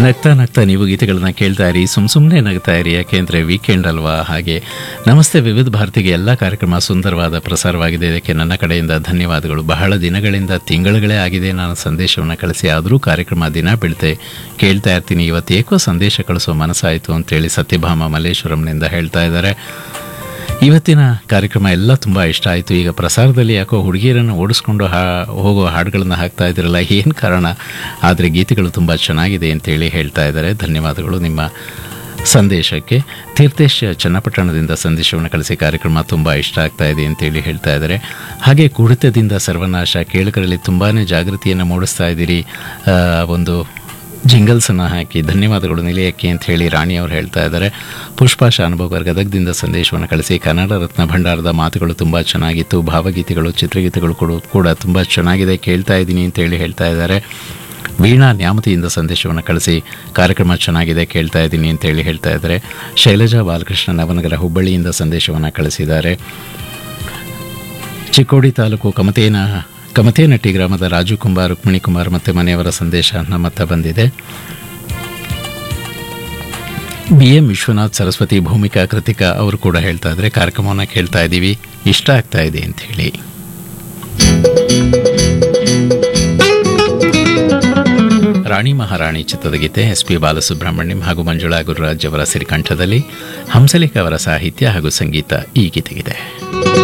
ನಗ್ತಾ ನಗ್ತಾ ನೀವು ಗೀತೆಗಳನ್ನ ಕೇಳ್ತಾ ಇರಿ ಸುಮ್ ಸುಮ್ಮನೆ ನಗ್ತಾ ಇರಿ ಯಾಕೆಂದರೆ ವೀಕೆಂಡ್ ಅಲ್ವಾ ಹಾಗೆ ನಮಸ್ತೆ ವಿವಿಧ ಭಾರತಿಗೆ ಎಲ್ಲ ಕಾರ್ಯಕ್ರಮ ಸುಂದರವಾದ ಪ್ರಸಾರವಾಗಿದೆ ಇದಕ್ಕೆ ನನ್ನ ಕಡೆಯಿಂದ ಧನ್ಯವಾದಗಳು ಬಹಳ ದಿನಗಳಿಂದ ತಿಂಗಳುಗಳೇ ಆಗಿದೆ ನಾನು ಸಂದೇಶವನ್ನು ಕಳಿಸಿ ಆದರೂ ಕಾರ್ಯಕ್ರಮ ದಿನ ಬೀಳ್ತೆ ಕೇಳ್ತಾ ಇರ್ತೀನಿ ಇವತ್ತು ಏಕೋ ಸಂದೇಶ ಕಳಿಸೋ ಮನಸ್ಸಾಯಿತು ಅಂತೇಳಿ ಸತ್ಯಭಾಮ ಮಲ್ಲೇಶ್ವರಂನಿಂದ ಹೇಳ್ತಾ ಇದ್ದಾರೆ ಇವತ್ತಿನ ಕಾರ್ಯಕ್ರಮ ಎಲ್ಲ ತುಂಬ ಇಷ್ಟ ಆಯಿತು ಈಗ ಪ್ರಸಾರದಲ್ಲಿ ಯಾಕೋ ಹುಡುಗಿಯರನ್ನು ಓಡಿಸ್ಕೊಂಡು ಹಾ ಹೋಗೋ ಹಾಡುಗಳನ್ನು ಹಾಕ್ತಾ ಇದ್ದೀರಲ್ಲ ಏನು ಕಾರಣ ಆದರೆ ಗೀತೆಗಳು ತುಂಬ ಚೆನ್ನಾಗಿದೆ ಅಂತೇಳಿ ಹೇಳ್ತಾ ಇದ್ದಾರೆ ಧನ್ಯವಾದಗಳು ನಿಮ್ಮ ಸಂದೇಶಕ್ಕೆ ತೀರ್ಥೇಶ್ ಚನ್ನಪಟ್ಟಣದಿಂದ ಸಂದೇಶವನ್ನು ಕಳಿಸಿ ಕಾರ್ಯಕ್ರಮ ತುಂಬ ಇಷ್ಟ ಆಗ್ತಾ ಇದೆ ಅಂತೇಳಿ ಹೇಳ್ತಾ ಇದ್ದಾರೆ ಹಾಗೆ ಕುಡಿತದಿಂದ ಸರ್ವನಾಶ ಕೇಳುಗರಲ್ಲಿ ತುಂಬಾ ಜಾಗೃತಿಯನ್ನು ಮೂಡಿಸ್ತಾ ಇದ್ದೀರಿ ಆ, ಒಂದು ಜಿಂಗಲ್ಸನ್ನು ಹಾಕಿ ಧನ್ಯವಾದಗಳು ನಿಲಯಕ್ಕೆ ಅಂತ ಹೇಳಿ ರಾಣಿ ಅವರು ಹೇಳ್ತಾ ಇದ್ದಾರೆ ಪುಷ್ಪಾ ಶಾನುಭೋಗರ್ ಗದಗದಿಂದ ಸಂದೇಶವನ್ನು ಕಳಿಸಿ ಕನ್ನಡ ರತ್ನ ಭಂಡಾರದ ಮಾತುಗಳು ತುಂಬ ಚೆನ್ನಾಗಿತ್ತು ಭಾವಗೀತೆಗಳು ಚಿತ್ರಗೀತೆಗಳು ಕೂಡ ಕೂಡ ತುಂಬ ಚೆನ್ನಾಗಿದೆ ಕೇಳ್ತಾ ಇದ್ದೀನಿ ಅಂತೇಳಿ ಹೇಳ್ತಾ ಇದ್ದಾರೆ ವೀಣಾ ನ್ಯಾಮತಿಯಿಂದ ಸಂದೇಶವನ್ನು ಕಳಿಸಿ ಕಾರ್ಯಕ್ರಮ ಚೆನ್ನಾಗಿದೆ ಕೇಳ್ತಾ ಇದ್ದೀನಿ ಅಂತೇಳಿ ಹೇಳ್ತಾ ಇದ್ದಾರೆ ಶೈಲಜಾ ಬಾಲಕೃಷ್ಣ ನವನಗರ ಹುಬ್ಬಳ್ಳಿಯಿಂದ ಸಂದೇಶವನ್ನು ಕಳಿಸಿದ್ದಾರೆ ಚಿಕ್ಕೋಡಿ ತಾಲೂಕು ಕಮತೇನ ಕಮತೇನಟ್ಟಿ ಗ್ರಾಮದ ರಾಜು ಕುಮಾರ್ ರುಕ್ಮಿಣಿ ಕುಮಾರ್ ಮತ್ತು ಮನೆಯವರ ಸಂದೇಶ ನಮ್ಮ ಹತ್ರ ಬಂದಿದೆ ಬಿ ಎಂ ವಿಶ್ವನಾಥ್ ಸರಸ್ವತಿ ಭೂಮಿಕಾ ಕೃತಿಕಾ ಅವರು ಕೂಡ ಹೇಳ್ತಾ ಇದ್ದಾರೆ ಕಾರ್ಯಕ್ರಮವನ್ನು ಕೇಳ್ತಾ ಇದ್ದೀವಿ ಇಷ್ಟ ಆಗ್ತಾ ಇದೆ ಅಂತ ಹೇಳಿ ರಾಣಿ ಮಹಾರಾಣಿ ಚಿತ್ರದ ಗೀತೆ ಎಸ್ ಪಿ ಬಾಲಸುಬ್ರಹ್ಮಣ್ಯಂ ಹಾಗೂ ಮಂಜುಳಾ ಗುರುರಾಜ್ ಅವರ ಸಿರಿಕಂಠದಲ್ಲಿ ಹಂಸಲೇಖ ಅವರ ಸಾಹಿತ್ಯ ಹಾಗೂ ಸಂಗೀತ ಈ ಗೀತೆಗಿದೆ